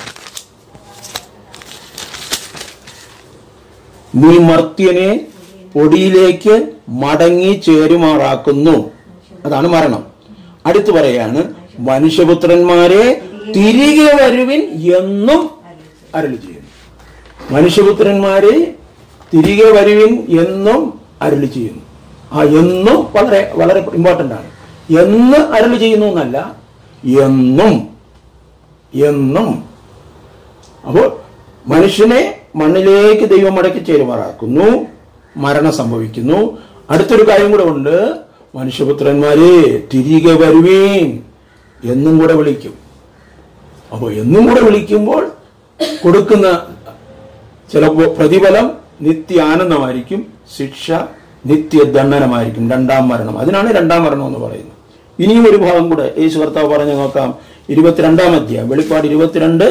നീ മർത്യനെ പൊടിയിലേക്ക് മടങ്ങി ചേരുമാറാക്കുന്നു അതാണ് മരണം അടുത്തു പറയാണ് മനുഷ്യപുത്രന്മാരെ തിരികെ വരുവിൻ എന്നും അരളി ചെയ്യുന്നു മനുഷ്യപുത്രന്മാരെ തിരികെ വരുവിൻ എന്നും അരളി ചെയ്യുന്നു ആ എന്നും വളരെ വളരെ ഇമ്പോർട്ടന്റ് ആണ് എന്ന് അരളി ചെയ്യുന്നു എന്നല്ല എന്നും എന്നും അപ്പോൾ മനുഷ്യനെ മണ്ണിലേക്ക് ദൈവം മടക്കി ചേരുമാറാക്കുന്നു മരണം സംഭവിക്കുന്നു അടുത്തൊരു കാര്യം കൂടെ ഉണ്ട് മനുഷ്യപുത്രന്മാരെ തിരികെ വരുവീൻ എന്നും കൂടെ വിളിക്കും അപ്പോൾ എന്നും കൂടെ വിളിക്കുമ്പോൾ കൊടുക്കുന്ന ചിലപ്പോൾ പ്രതിഫലം നിത്യ ആനന്ദമായിരിക്കും ശിക്ഷ നിത്യദണ്ഡനമായിരിക്കും രണ്ടാം മരണം അതിനാണ് രണ്ടാം മരണം എന്ന് പറയുന്നത് ഇനിയും ഒരു ഭാഗം കൂടെ യേശു കർത്താവ് പറഞ്ഞു നോക്കാം ഇരുപത്തിരണ്ടാം അധ്യായം വെളിപ്പാട് ഇരുപത്തിരണ്ട്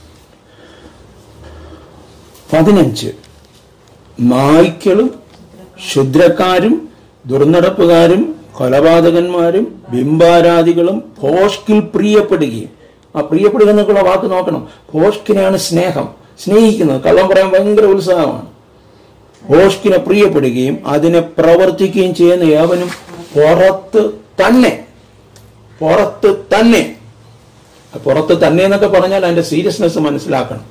പതിനഞ്ച് നായ്ക്കളും ക്ഷുദ്രക്കാരും ദുർനടപ്പുകാരും കൊലപാതകന്മാരും ബിംബാരാധികളും ഭോഷ്കിൽ പ്രിയപ്പെടുകയും ആ പ്രിയപ്പെടുക എന്നൊക്കെയുള്ള വാക്ക് നോക്കണം ഭോഷ്കിനെയാണ് സ്നേഹം സ്നേഹിക്കുന്നത് കള്ളം പറയാൻ ഭയങ്കര ഉത്സാഹമാണ് ഭോഷ്കിനെ പ്രിയപ്പെടുകയും അതിനെ പ്രവർത്തിക്കുകയും ചെയ്യുന്ന ഏവനും പുറത്ത് തന്നെ പുറത്ത് തന്നെ പുറത്ത് തന്നെ എന്നൊക്കെ പറഞ്ഞാൽ അതിന്റെ സീരിയസ്നെസ് മനസ്സിലാക്കണം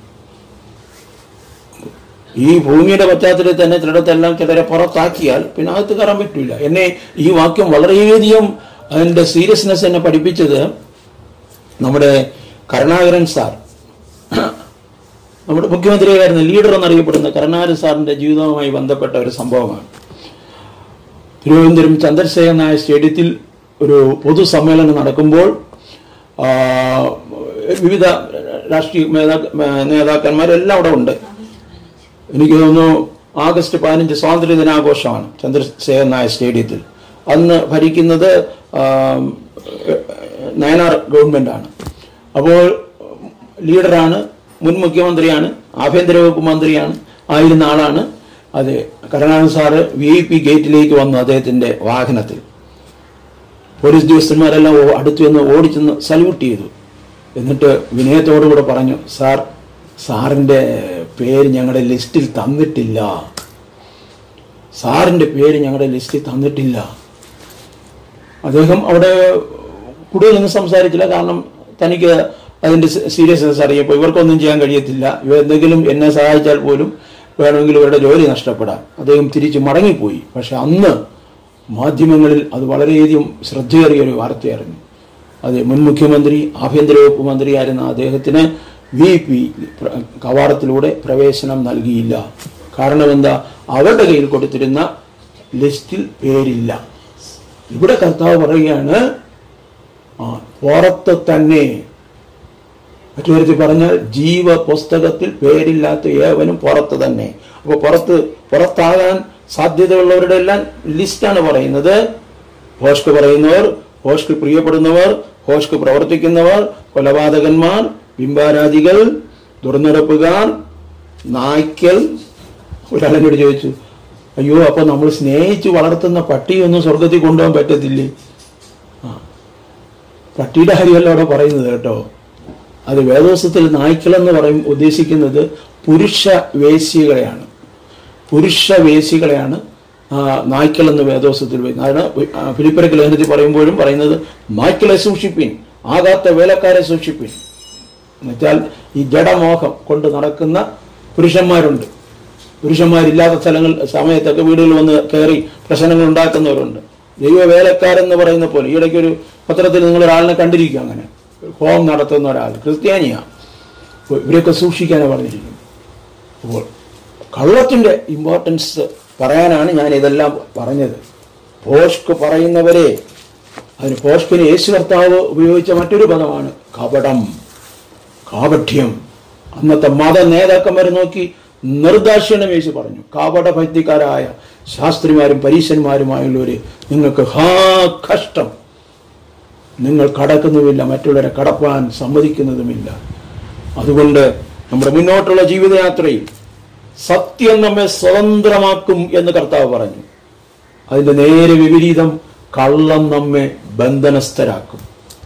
ഈ ഭൂമിയുടെ പശ്ചാത്തലത്തിൽ തന്നെ ചിലയിടത്തെല്ലാം ചിലരെ പുറത്താക്കിയാൽ പിന്നെ അകത്ത് കയറാൻ പറ്റില്ല എന്നെ ഈ വാക്യം വളരെയധികം അതിന്റെ സീരിയസ്നെസ് എന്നെ പഠിപ്പിച്ചത് നമ്മുടെ കരുണാകരൻ സാർ നമ്മുടെ മുഖ്യമന്ത്രിയായിരുന്ന ലീഡർ എന്നറിയപ്പെടുന്ന കരുണാകരൻ സാറിന്റെ ജീവിതവുമായി ബന്ധപ്പെട്ട ഒരു സംഭവമാണ് തിരുവനന്തപുരം ചന്ദ്രശേഖരൻ നായ സ്റ്റേഡിയത്തിൽ ഒരു പൊതുസമ്മേളനം നടക്കുമ്പോൾ ആ, വിവിധ രാഷ്ട്രീയ നേതാ- നേതാക്കന്മാരെല്ലാം അവിടെ ഉണ്ട് എനിക്ക് തോന്നുന്നു ആഗസ്റ്റ് പതിനഞ്ച് സ്വാതന്ത്ര്യ ദിനാഘോഷമാണ് ചന്ദ്രശേഖരൻ നായർ സ്റ്റേഡിയത്തിൽ അന്ന് ഭരിക്കുന്നത് ആ, നയനാർ ഗവൺമെന്റാണ് അപ്പോൾ ലീഡറാണ് മുൻ മുഖ്യമന്ത്രിയാണ് ആഭ്യന്തര വകുപ്പ് മന്ത്രിയാണ് ആയിരുന്ന ആളാണ് അതെ Karunakaran sir V I P ഗേറ്റിലേക്ക് വന്നു അദ്ദേഹത്തിന്റെ വാഹനത്തിൽ പോലീസ് ഉദ്യോഗസ്ഥന്മാരെല്ലാം ഓ- അടുത്തു നിന്ന് ഓടിച്ചെന്ന് സല്യൂട്ട് ചെയ്തു എന്നിട്ട് വിനയത്തോടുകൂടെ പറഞ്ഞു സാർ സാറിന്റെ പേര് ഞങ്ങളുടെ ലിസ്റ്റിൽ തന്നിട്ടില്ല സാറിന്റെ പേര് ഞങ്ങളുടെ ലിസ്റ്റിൽ തന്നിട്ടില്ല അദ്ദേഹം അവിടെ കൂടുതലൊന്നും സംസാരിച്ചില്ല കാരണം തനിക്ക് അതിന്റെ സീരിയസ്നെസ് അറിയപ്പോൾ ഇവർക്കൊന്നും ചെയ്യാൻ കഴിയത്തില്ല ഇവർ എന്തെങ്കിലും എന്നെ സഹായിച്ചാൽ പോലും വേണമെങ്കിൽ ഇവരുടെ ജോലി നഷ്ടപ്പെടാം അദ്ദേഹം തിരിച്ച് മടങ്ങിപ്പോയി പക്ഷെ അന്ന് മാധ്യമങ്ങളിൽ അത് വളരെയധികം ശ്രദ്ധയേറിയ ഒരു വാർത്തയായിരുന്നു അത് മുൻ മുഖ്യമന്ത്രി ആഭ്യന്തര വകുപ്പ് മന്ത്രിയായിരുന്ന അദ്ദേഹത്തിന് വി പി കവാടത്തിലൂടെ പ്രവേശനം നൽകിയില്ല കാരണം എന്താ അവരുടെ കയ്യിൽ കൊടുത്തിരുന്ന ലിസ്റ്റിൽ പേരില്ല ഇവിടെ കർത്താവ് പറയുകയാണ് ആ പുറത്ത് തന്നെ മറ്റു തരത്തിൽ പറഞ്ഞാൽ ജീവ പുസ്തകത്തിൽ പേരില്ലാത്ത ഏവനും പുറത്ത് തന്നെ അപ്പൊ പുറത്ത് പുറത്താകാൻ സാധ്യതയുള്ളവരുടെ എല്ലാം ലിസ്റ്റാണ് പറയുന്നത് ഹോഷ്ക്ക് പറയുന്നവർ ഹോഷ്ക്ക് പ്രിയപ്പെടുന്നവർ ഹോഷ്ക്ക് പ്രവർത്തിക്കുന്നവർ കൊലപാതകന്മാർ ബിംബാരാധികൾ ദുർനടപ്പുകാർ നായ്ക്കൽ ഒരാളെന്നോട് ചോദിച്ചു അയ്യോ അപ്പൊ നമ്മൾ സ്നേഹിച്ച് വളർത്തുന്ന പട്ടിയൊന്നും സ്വർഗത്തിൽ കൊണ്ടുപോകാൻ പറ്റത്തില്ലേ ആ പട്ടിയുടെ കാര്യമല്ല അവിടെ പറയുന്നത് കേട്ടോ അത് വേദോസത്തിൽ നായ്ക്കൾ എന്ന് പറയും ഉദ്ദേശിക്കുന്നത് പുരുഷ വേശ്യകളെയാണ് പുരുഷ വേശ്യകളെയാണ് ആ, നായ്ക്കൾ എന്ന് വേദോസത്തിൽ പറയുന്നത് അതാണ് ആ, ഫിലിപ്പരക്ക് ലേഖനത്തിൽ പറയുമ്പോഴും പറയുന്നത് നായ്ക്കളെ സൂക്ഷിപ്പിൻ ആകാത്ത വേലക്കാരെ സൂക്ഷിപ്പിൻ എന്നുവെച്ചാൽ ഈ ജഡമോഹം കൊണ്ട് നടക്കുന്ന പുരുഷന്മാരുണ്ട് പുരുഷന്മാരില്ലാത്ത സ്ഥലങ്ങൾ സമയത്തൊക്കെ വീടുകളിൽ വന്ന് കയറി പ്രശ്നങ്ങൾ ഉണ്ടാക്കുന്നവരുണ്ട് ദൈവ വേലക്കാരെന്ന് പറയുന്ന പോലെ ഈയിടയ്ക്ക് ഒരു പത്രത്തിൽ നിങ്ങൾ ഒരാളിനെ കണ്ടിരിക്കും അങ്ങനെ ഹോം നടത്തുന്ന ഒരാൾ ക്രിസ്ത്യാനിയാ അപ്പോൾ ഇവരെയൊക്കെ സൂക്ഷിക്കാനാണ് പറഞ്ഞിരിക്കുന്നത് അപ്പോൾ കള്ളത്തിൻ്റെ ഇമ്പോർട്ടൻസ് പറയാനാണ് ഞാൻ ഇതെല്ലാം പറഞ്ഞത് പോഷ്ക് പറയുന്നവരെ അതിന് പോഷ്കിന് യേശു കർത്താവ് ഉപയോഗിച്ച മറ്റൊരു പദമാണ് കപടം കാപഠ്യം അന്നത്തെ മത നേതാക്കന്മാർ നോക്കി നിർദാക്ഷിണ്യം യേശു പറഞ്ഞു കാപട ഭക്തിക്കാരായ ശാസ്ത്രിമാരും പരീശന്മാരുമായുള്ളവര് നിങ്ങൾക്ക് ഹാ കഷ്ടം നിങ്ങൾ കടക്കുന്നുമില്ല മറ്റുള്ളവരെ കടപ്പാൻ സമ്മതിക്കുന്നതുമില്ല അതുകൊണ്ട് നമ്മുടെ മുന്നോട്ടുള്ള ജീവിതയാത്രയിൽ സത്യം നമ്മെ സ്വതന്ത്രമാക്കും എന്ന് കർത്താവ് പറഞ്ഞു അതിന്റെ നേരെ വിപരീതം കള്ളം നമ്മെ ബന്ധനസ്ഥരാക്കും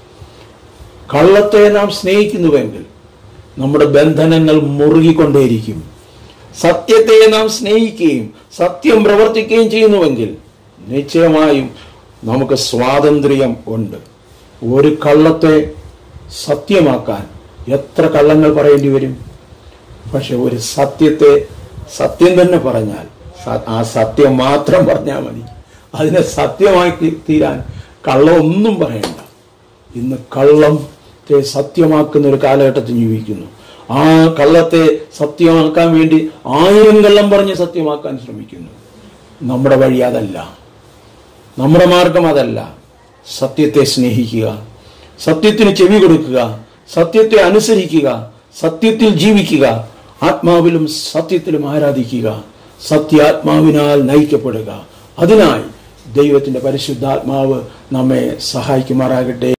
കള്ളത്തെ നാം സ്നേഹിക്കുന്നുവെങ്കിൽ നമ്മുടെ ബന്ധനങ്ങൾ മുറുകിക്കൊണ്ടേയിരിക്കും സത്യത്തെ നാം സ്നേഹിക്കുകയും സത്യം പ്രവർത്തിക്കുകയും ചെയ്യുന്നുവെങ്കിൽ നിശ്ചയമായും നമുക്ക് സ്വാതന്ത്ര്യം ഉണ്ട് ഒരു കള്ളത്തെ സത്യമാക്കാൻ എത്ര കള്ളങ്ങൾ പറയേണ്ടി വരും പക്ഷെ ഒരു സത്യത്തെ സത്യം തന്നെ പറഞ്ഞാൽ സ- ആ സത്യം മാത്രം പറഞ്ഞാൽ മതി അതിനെ സത്യമാക്കി തീരാൻ കള്ളം ഒന്നും പറയണ്ട ഇന്ന് കള്ളത്തെ സത്യമാക്കുന്ന ഒരു കാലഘട്ടത്തിൽ ജീവിക്കുന്നു ആ കള്ളത്തെ സത്യമാക്കാൻ വേണ്ടി ആയിരം കള്ളം പറഞ്ഞ് സത്യമാക്കാൻ ശ്രമിക്കുന്നു നമ്മുടെ വഴി അതല്ല നമ്മുടെ മാർഗം അതല്ല സത്യത്തെ സ്നേഹിക്കുക സത്യത്തിന് ചെവി കൊടുക്കുക സത്യത്തെ അനുസരിക്കുക സത്യത്തിൽ ജീവിക്കുക ആത്മാവിലും സത്യത്തിലും ആരാധിക്കുക സത്യാത്മാവിനാൽ നയിക്കപ്പെടുക അതിനായി ദൈവത്തിന്റെ പരിശുദ്ധാത്മാവ് നമ്മെ സഹായിക്കുമാറാകട്ടെ